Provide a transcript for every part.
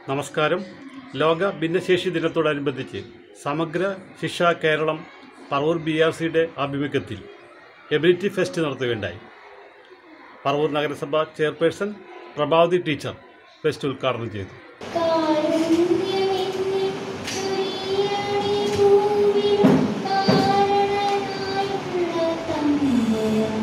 നമസ്കാരം ലോക ഭിന്നശേഷി ദിനത്തോടനുബന്ധിച്ച് സമഗ്ര ശിക്ഷ കേരളം പറവൂർ ബി ആർ സിയുടെ ആഭിമുഖ്യത്തിൽ എബിലിറ്റി ഫെസ്റ്റ് നടത്തുകയുണ്ടായി പറവൂർ നഗരസഭ ചെയർപേഴ്സൺ പ്രഭാവതി ടീച്ചർ ഫെസ്റ്റ് ഉദ്ഘാടനം ചെയ്തു കാരുണ്യമെന്നെ ചൊരിയണി ഭൂവിൽ കാരണനായുള്ള തമ്പുരാൻ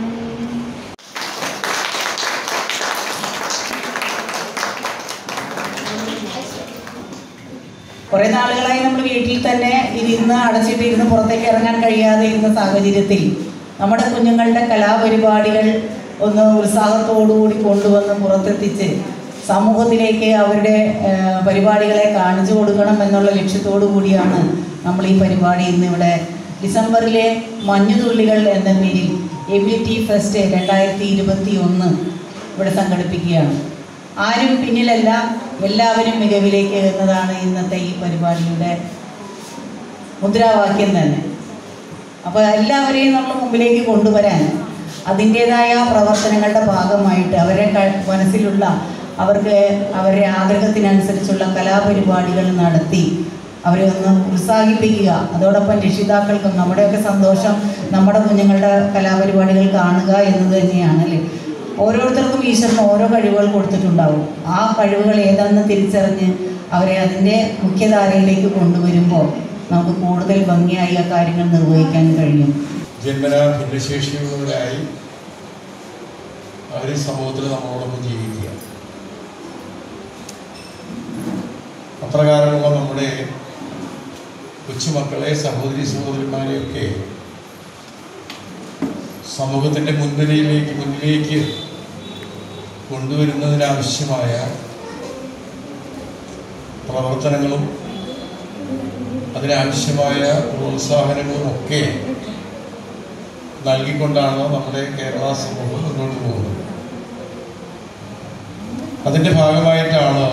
കുറേ നാളുകളായി നമ്മൾ വീട്ടിൽ തന്നെ ഇരുന്ന് അടച്ചിട്ട് ഇരുന്ന് പുറത്തേക്ക് ഇറങ്ങാൻ കഴിയാതെ ഇരുന്ന സാഹചര്യത്തിൽ നമ്മുടെ കുഞ്ഞുങ്ങളുടെ കലാപരിപാടികൾ ഒന്ന് ഉത്സാഹത്തോടുകൂടി കൊണ്ടുവന്ന് പുറത്തെത്തിച്ച് സമൂഹത്തിലേക്ക് അവരുടെ ആ, പരിപാടികളെ കാണിച്ചു കൊടുക്കണം എന്നുള്ള ലക്ഷ്യത്തോടു കൂടിയാണ് നമ്മൾ ഈ പരിപാടി ഇന്നിവിടെ ഡിസംബറിലെ മഞ്ഞുതുള്ളികൾ എന്ന പേരിൽ എബിലിറ്റി ഫെസ്റ്റ് രണ്ടായിരത്തി ഇരുപത്തി ഒന്ന് ഇവിടെ സംഘടിപ്പിക്കുകയാണ് ആരും പിന്നിലല്ല എല്ലാവരും മികവിലേക്ക് എന്നതാണ് ഇന്നത്തെ ഈ പരിപാടിയുടെ മുദ്രാവാക്യം തന്നെ അപ്പോൾ എല്ലാവരെയും നമ്മൾ മുമ്പിലേക്ക് കൊണ്ടുവരാൻ അതിൻ്റേതായ പ്രവർത്തനങ്ങളുടെ ഭാഗമായിട്ട് അവരുടെ ക- മനസ്സിലുള്ള അവർക്ക് അവരുടെ ആഗ്രഹത്തിനനുസരിച്ചുള്ള കലാപരിപാടികൾ നടത്തി അവരെ ഒന്ന് ഉത്സാഹിപ്പിക്കുക അതോടൊപ്പം രക്ഷിതാക്കൾക്കും നമ്മുടെയൊക്കെ സന്തോഷം നമ്മുടെ കുഞ്ഞുങ്ങളുടെ കലാപരിപാടികൾ കാണുക എന്നത് തന്നെയാണ് അല്ലേ ഓരോരുത്തർക്കും ഈശ്വരൻ ഓരോ കഴിവുകൾ കൊടുത്തിട്ടുണ്ടാവും ആ കഴിവുകൾ ഏതാണെന്ന് തിരിച്ചറിഞ്ഞ് അവരെ അതിൻ്റെ മുഖ്യധാരയിലേക്ക് കൊണ്ടുവരുമ്പോൾ നമുക്ക് കൂടുതൽ ഭംഗിയായി ആ കാര്യങ്ങൾ നിർവഹിക്കാൻ കഴിയും ജന്മന ഭിന്നശേഷിയുള്ളവരായി അവർ സമൂഹത്തിൽ നമ്മളോടൊപ്പം ജീവിക്കുക അപ്രകാരമുള്ള നമ്മുടെ കൊച്ചുമക്കളെ സഹോദരി സഹോദരന്മാരെയൊക്കെ സമൂഹത്തിൻ്റെ മുൻനിരയിലേക്ക് മുന്നിലേക്ക് കൊണ്ടുവരുന്നതിനാവശ്യമായ പ്രവർത്തനങ്ങളും അതിനാവശ്യമായ പ്രോത്സാഹനങ്ങളും ഒക്കെ നൽകിക്കൊണ്ടാണ് നമ്മുടെ കേരള സമൂഹം മുന്നോട്ട് പോകുന്നത് അതിൻ്റെ ഭാഗമായിട്ടാണ്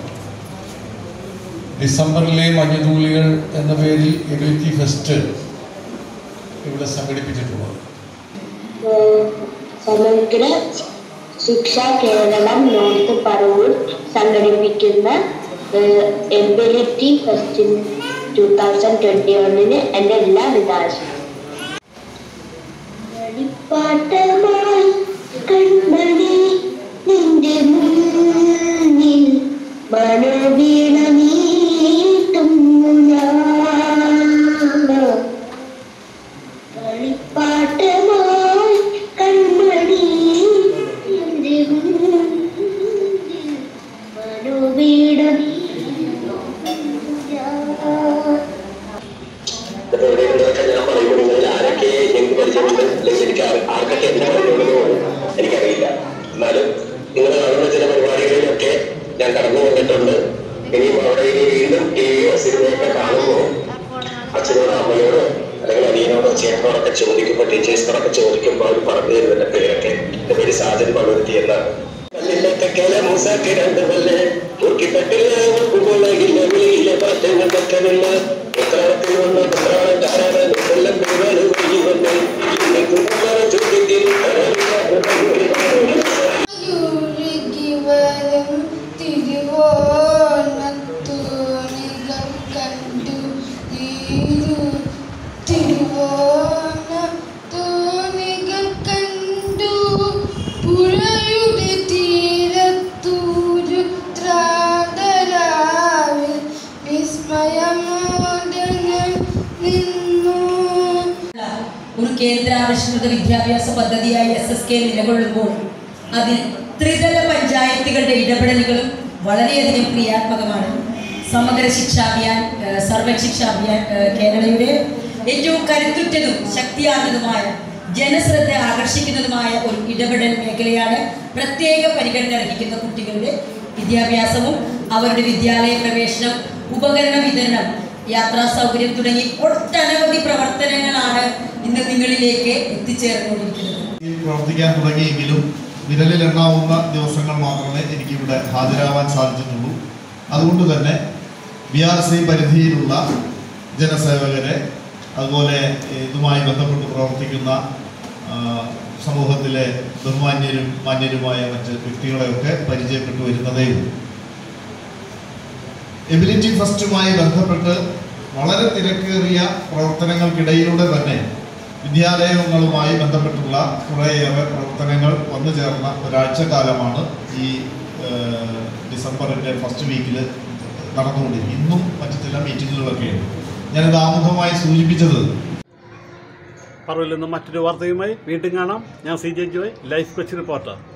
ഡിസംബറിലെ മഞ്ഞുതൂളികൾ എന്ന പേരിൽ എബിലിറ്റി ഫെസ്റ്റ് ഇവിടെ സംഘടിപ്പിച്ചിട്ടുള്ളത് സമഗ്ര ശിക്ഷ കേരളം നോർത്ത് പറവൂർ സംഘടിപ്പിക്കുന്ന ability fest two thousand twenty വണ്ണിന് എൻ്റെ എല്ലാവിധ ആശംസകളും കളിപ്പാട്ടമായി കൺമണി നിന്റെ മുന്നിൽ മനോവീണ നീട്ടും ഞാൻ കളിപ്പാട്ടമായി കൺമണി നിന്റെ മുന്നിൽ മനോവീണ നീട്ടും ഞാൻ ഇവിടെയുള്ളതൊക്കെ ഞാൻ പറയുമ്പോൾ നിങ്ങളിൽ ആരൊക്കെ ഞങ്ങൾക്ക് പരിചയമുണ്ട് അല്ലെങ്കിൽ എനിക്ക് ആർ- ആർക്കൊക്കെ എന്നെ പരിചയമുണ്ടെന്ന് എനിക്കറിയില്ല എന്നാലും നിങ്ങൾ കാണുന്ന ചില പരിപാടികളിലൊക്കെ ഞാൻ കടന്നു വന്നിട്ടുണ്ട് ഇനിയും അവിടെ ഇനി വീണ്ടും ടി വിയോ സിനിമയൊക്കെ കാണുമ്പോൾ അച്ഛനോടോ അമ്മയോടോ അല്ലെങ്കിൽ അനിയനോടോ ചേട്ടനോടൊക്കെ ചോദിക്കുമ്പോൾ ടീച്ചേഴ്സിനോടൊക്കെ ചോദിക്കുമ്പോൾ അവർ പറഞ്ഞു തരുന്ന പേരൊക്കെ എന്റെ പേര് സാജൻ പളുരുത്തി എന്നാണ് കല്ലിന്റെ കില മൂസാക്ക് രണ്ട് പല്ല് തൂക്കിപ്പെട്ടില്ല ഉപ്പുമുളകില്ല വെളിയിലെ പാറ്റങ്ങൾക്കൊക്കെ വെള്ള ഉത്രാടത്തിൽ വന്ന ഉത്രാടക്കാരാണ് കൊല്ലം പെരുമാൾ ഒഴുകി വന്ന് ഇന്ന് കുമ്പള ചോദ്യത്തിൽ യുരുകി വരും തിരുവോണത്തൂണികൾ കണ്ടു തീരു തിരുവോണത്തൂണികൾ കണ്ടു പുഴയുടെ തീരത്തൂരു ത്രാതരാവിൽ വിസ്മയമോദനം നിന്നു ഒരു കേന്ദ്രാവിഷ്കൃത വിദ്യാഭ്യാസ പദ്ധതിയായി എസ് എസ് കെ നിലകൊള്ളുമ്പോൾ അതിൽ ത്രിതല പഞ്ചായത്തുകളുടെ ഇടപെടലുകളും വളരെയധികം ക്രിയാത്മകമാണ് സമഗ്ര ശിക്ഷാ അഭിയാൻ ഏഹ്, സർവശിക്ഷാ അഭിയാൻ ഏഹ്, കേരളയുടെ ഏറ്റവും കരുത്തുറ്റതും ശക്തിയാർന്നതുമായ ജനശ്രദ്ധ ആകർഷിക്കുന്നതുമായ ഒരു ഇടപെടൽ മേഖലയാണ് പ്രത്യേക പരിഗണന അർഹിക്കുന്ന കുട്ടികളുടെ വിദ്യാഭ്യാസവും അവരുടെ വിദ്യാലയ പ്രവേശനം ഉപകരണ വിതരണം യാത്രാ സൗകര്യം തുടങ്ങി ഒട്ടനവധി പ്രവർത്തനങ്ങളാണ് ഇന്ന് നിങ്ങളിലേക്ക് എത്തിച്ചേർന്നുകൊണ്ടിരിക്കുന്നത് പ്രവർത്തിക്കാൻ തുടങ്ങിയെങ്കിലും വിരലിലെണ്ണാവുന്ന ദിവസങ്ങൾ മാത്രമേ എനിക്കിവിടെ ഹാജരാവാൻ സാധിച്ചിട്ടുള്ളൂ അതുകൊണ്ട് തന്നെ ബി ആർ സി പരിധിയിലുള്ള ജനസേവകരെ അതുപോലെ ഇതുമായി ബന്ധപ്പെട്ട് പ്രവർത്തിക്കുന്ന ആ, സമൂഹത്തിലെ ബഹുമാന്യരും മാന്യരുമായ മറ്റ് വ്യക്തികളെയൊക്കെ പരിചയപ്പെട്ടു വരുന്നതേ ഉള്ളൂ എബിലിറ്റി ഫസ്റ്റുമായി ബന്ധപ്പെട്ട് വളരെ തിരക്കേറിയ പ്രവർത്തനങ്ങൾക്കിടയിലൂടെ തന്നെ വിദ്യാലയങ്ങളുമായി ബന്ധപ്പെട്ടുള്ള കുറേയേറെ പ്രവർത്തനങ്ങൾ വന്നു ചേർന്ന ഒരാഴ്ചക്കാലമാണ് ഈ ഏഹ്, ഡിസംബറിൻ്റെ ഫസ്റ്റ് വീക്കിൽ നടന്നുകൊണ്ടിരിക്കും ഇന്നും മറ്റു ചില മീറ്റിങ്ങുകളൊക്കെയുണ്ട് ഞാനത് ആമുഖമായി സൂചിപ്പിച്ചത് പറവിൽ നിന്ന് മറ്റൊരു വാർത്തയുമായി വീണ്ടും കാണാം ഞാൻ C J Joy life Kochi reporter